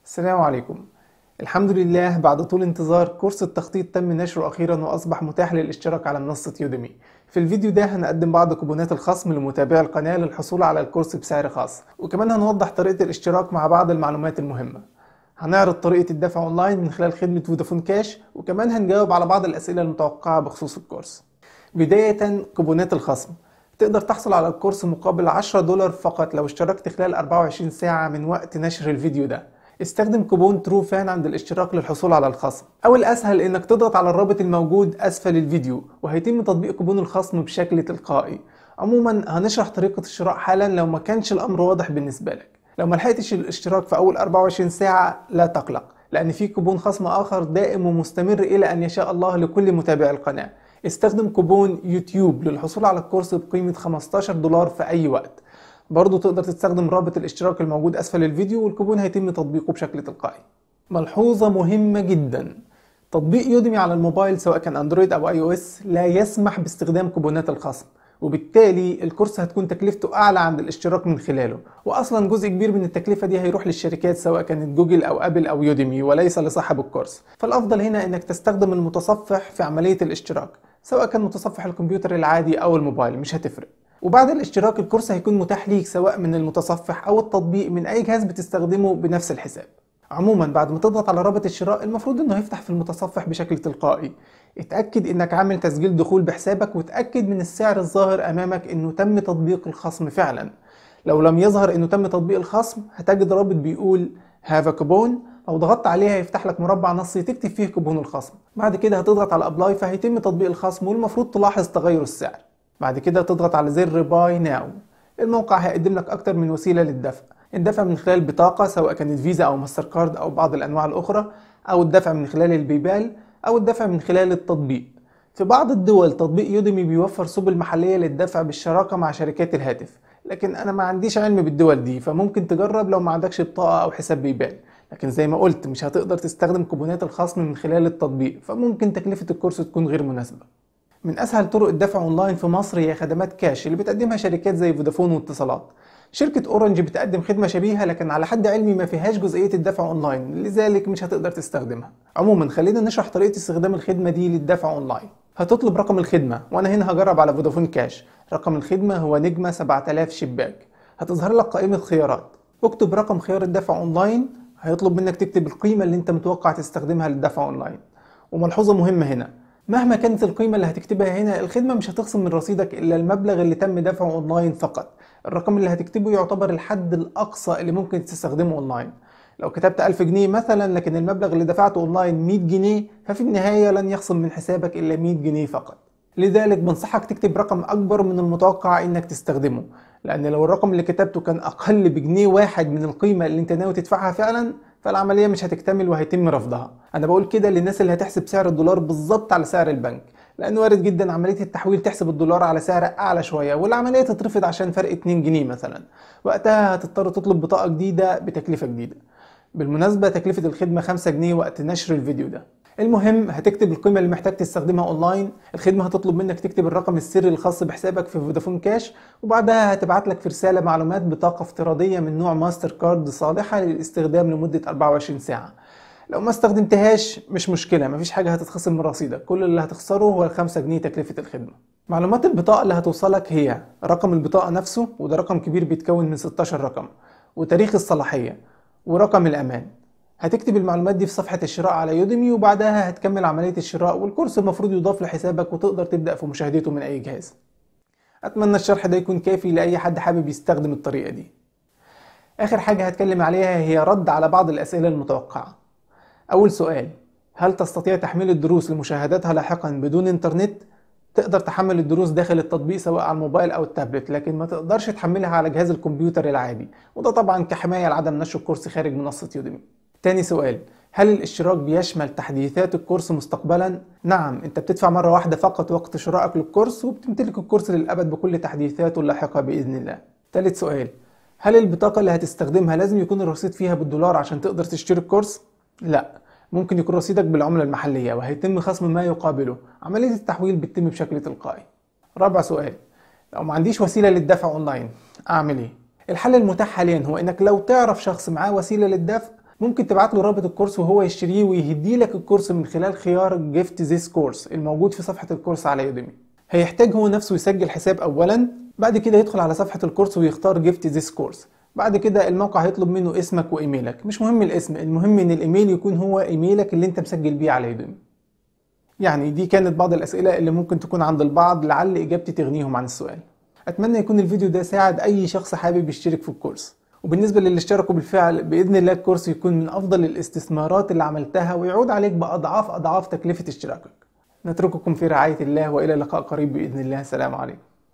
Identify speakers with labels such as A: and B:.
A: السلام عليكم الحمد لله بعد طول انتظار كورس التخطيط تم نشره أخيرا وأصبح متاح للاشتراك على منصة يوديمي في الفيديو ده هنقدم بعض كوبونات الخصم لمتابعي القناة للحصول على الكورس بسعر خاص وكمان هنوضح طريقة الاشتراك مع بعض المعلومات المهمة هنعرض طريقة الدفع اونلاين من خلال خدمة فودافون كاش وكمان هنجاوب على بعض الأسئلة المتوقعة بخصوص الكورس بداية كوبونات الخصم تقدر تحصل على الكورس مقابل 10 دولار فقط لو اشتركت خلال 24 ساعة من وقت نشر الفيديو ده استخدم كوبون ترو فان عند الاشتراك للحصول على الخصم او الاسهل انك تضغط على الرابط الموجود اسفل الفيديو وهيتم تطبيق كوبون الخصم بشكل تلقائي عموما هنشرح طريقة الشراء حالا لو ما كانش الامر واضح بالنسبة لك لو ما لحقتش الاشتراك في اول 24 ساعة لا تقلق لان في كوبون خصم اخر دائم ومستمر الى ان يشاء الله لكل متابع القناة استخدم كوبون يوتيوب للحصول على الكورس بقيمة 15 دولار في اي وقت برضو تقدر تستخدم رابط الاشتراك الموجود اسفل الفيديو والكوبون هيتم تطبيقه بشكل تلقائي ملحوظة مهمة جدا تطبيق يوديمي على الموبايل سواء كان اندرويد او اي او اس لا يسمح باستخدام كوبونات الخصم وبالتالي الكورس هتكون تكلفته اعلى عند الاشتراك من خلاله واصلا جزء كبير من التكلفه دي هيروح للشركات سواء كانت جوجل او ابل او يوديمي وليس لصاحب الكورس فالافضل هنا انك تستخدم المتصفح في عمليه الاشتراك سواء كان متصفح الكمبيوتر العادي او الموبايل مش هتفرق وبعد الاشتراك الكورس هيكون متاح ليك سواء من المتصفح او التطبيق من اي جهاز بتستخدمه بنفس الحساب عموما بعد ما تضغط على رابط الشراء المفروض انه يفتح في المتصفح بشكل تلقائي اتأكد انك عامل تسجيل دخول بحسابك وتأكد من السعر الظاهر امامك انه تم تطبيق الخصم فعلا لو لم يظهر انه تم تطبيق الخصم هتجد رابط بيقول هاف كوبون لو ضغطت عليه هيفتح لك مربع نصي تكتب فيه كوبون الخصم بعد كده هتضغط على ابلاي فهيتم تطبيق الخصم والمفروض تلاحظ تغير السعر بعد كده تضغط على زر باي ناو الموقع هيقدم لك اكتر من وسيله للدفع الدفع من خلال بطاقه سواء كانت فيزا او ماستر كارد او بعض الانواع الاخرى او الدفع من خلال البيبال او الدفع من خلال التطبيق في بعض الدول تطبيق يوديمي بيوفر سبل محليه للدفع بالشراكه مع شركات الهاتف لكن انا ما عنديش علم بالدول دي فممكن تجرب لو ما عندكش بطاقه او حساب بيبال لكن زي ما قلت مش هتقدر تستخدم كوبونات الخصم من خلال التطبيق فممكن تكلفه الكورس تكون غير مناسبه من اسهل طرق الدفع اونلاين في مصر هي خدمات كاش اللي بتقدمها شركات زي فودافون واتصالات شركة اورنج بتقدم خدمة شبيهة لكن على حد علمي ما فيهاش جزئية الدفع اونلاين لذلك مش هتقدر تستخدمها عموما خلينا نشرح طريقة استخدام الخدمة دي للدفع اونلاين هتطلب رقم الخدمة وانا هنا هجرب على فودافون كاش رقم الخدمة هو نجمة 7000 شباك هتظهر لك قائمة خيارات اكتب رقم خيار الدفع اونلاين هيطلب منك تكتب القيمة اللي انت متوقع تستخدمها للدفع اونلاين وملحوظة مهمة هنا مهما كانت القيمة اللي هتكتبها هنا الخدمة مش هتخصم من رصيدك إلا المبلغ اللي تم دفعه أونلاين فقط الرقم اللي هتكتبه يعتبر الحد الأقصى اللي ممكن تستخدمه أونلاين لو كتبت 1000 جنيه مثلا لكن المبلغ اللي دفعته أونلاين 100 جنيه ففي النهاية لن يخصم من حسابك إلا 100 جنيه فقط لذلك بنصحك تكتب رقم أكبر من المتوقع إنك تستخدمه لأن لو الرقم اللي كتبته كان أقل بجنيه واحد من القيمة اللي أنت ناوي تدفعها فعلا فالعمليه مش هتكتمل وهيتم رفضها انا بقول كده للناس اللي هتحسب سعر الدولار بالظبط على سعر البنك لان وارد جدا عمليه التحويل تحسب الدولار على سعر اعلى شويه والعمليه تترفض عشان فرق 2 جنيه مثلا وقتها هتضطر تطلب بطاقه جديده بتكلفه جديده بالمناسبه تكلفه الخدمه 5 جنيه وقت نشر الفيديو ده المهم هتكتب القيمة اللي محتاج تستخدمها اونلاين الخدمة هتطلب منك تكتب الرقم السري الخاص بحسابك في فودافون كاش وبعدها هتبعت لك في رسالة معلومات بطاقة افتراضية من نوع ماستر كارد صالحة للاستخدام لمدة 24 ساعة لو ما استخدمتهاش مش مشكلة مفيش حاجة هتتخصم من رصيدك كل اللي هتخسره هو ال 5 جنيه تكلفة الخدمة معلومات البطاقة اللي هتوصلك هي رقم البطاقة نفسه وده رقم كبير بيتكون من 16 رقم وتاريخ الصلاحية ورقم الأمان هتكتب المعلومات دي في صفحة الشراء على يوديمي وبعدها هتكمل عملية الشراء والكورس المفروض يضاف لحسابك وتقدر تبدأ في مشاهدته من أي جهاز أتمنى الشرح ده يكون كافي لأي حد حابب يستخدم الطريقة دي آخر حاجة هتكلم عليها هي رد على بعض الأسئلة المتوقعة أول سؤال هل تستطيع تحميل الدروس لمشاهدتها لاحقا بدون إنترنت؟ تقدر تحمل الدروس داخل التطبيق سواء على الموبايل أو التابلت لكن ما تقدرش تحملها على جهاز الكمبيوتر العادي وده طبعا كحماية لعدم نشر الكورس خارج منصة يوديمي تاني سؤال هل الاشتراك بيشمل تحديثات الكورس مستقبلا؟ نعم انت بتدفع مرة واحدة فقط وقت شرائك للكورس وبتمتلك الكورس للأبد بكل تحديثاته اللاحقة بإذن الله تالت سؤال هل البطاقة اللي هتستخدمها لازم يكون الرصيد فيها بالدولار عشان تقدر تشتري الكورس؟ لا ممكن يكون رصيدك بالعملة المحلية وهيتم خصم ما يقابله عملية التحويل بتتم بشكل تلقائي رابع سؤال لو ما عنديش وسيلة للدفع اونلاين اعمل ايه؟ الحل المتاح حاليا هو انك لو تعرف شخص معاه وسيلة للدفع ممكن تبعت له رابط الكورس وهو يشتريه ويهدي لك الكورس من خلال خيار جيفت ذيس كورس الموجود في صفحة الكورس على يوديمي هيحتاج هو نفسه يسجل حساب اولا بعد كده يدخل على صفحة الكورس ويختار جيفت ذيس كورس بعد كده الموقع هيطلب منه اسمك وايميلك مش مهم الاسم المهم ان الايميل يكون هو ايميلك اللي انت مسجل بيه على يوديمي يعني دي كانت بعض الاسئلة اللي ممكن تكون عند البعض لعل اجابتي تغنيهم عن السؤال اتمنى يكون الفيديو ده ساعد اي شخص حابب يشترك في الكورس وبالنسبة للي اشتركوا بالفعل بإذن الله الكورس يكون من أفضل الاستثمارات اللي عملتها ويعود عليك بأضعاف أضعاف تكلفة اشتراكك نترككم في رعاية الله وإلى لقاء قريب بإذن الله سلام عليكم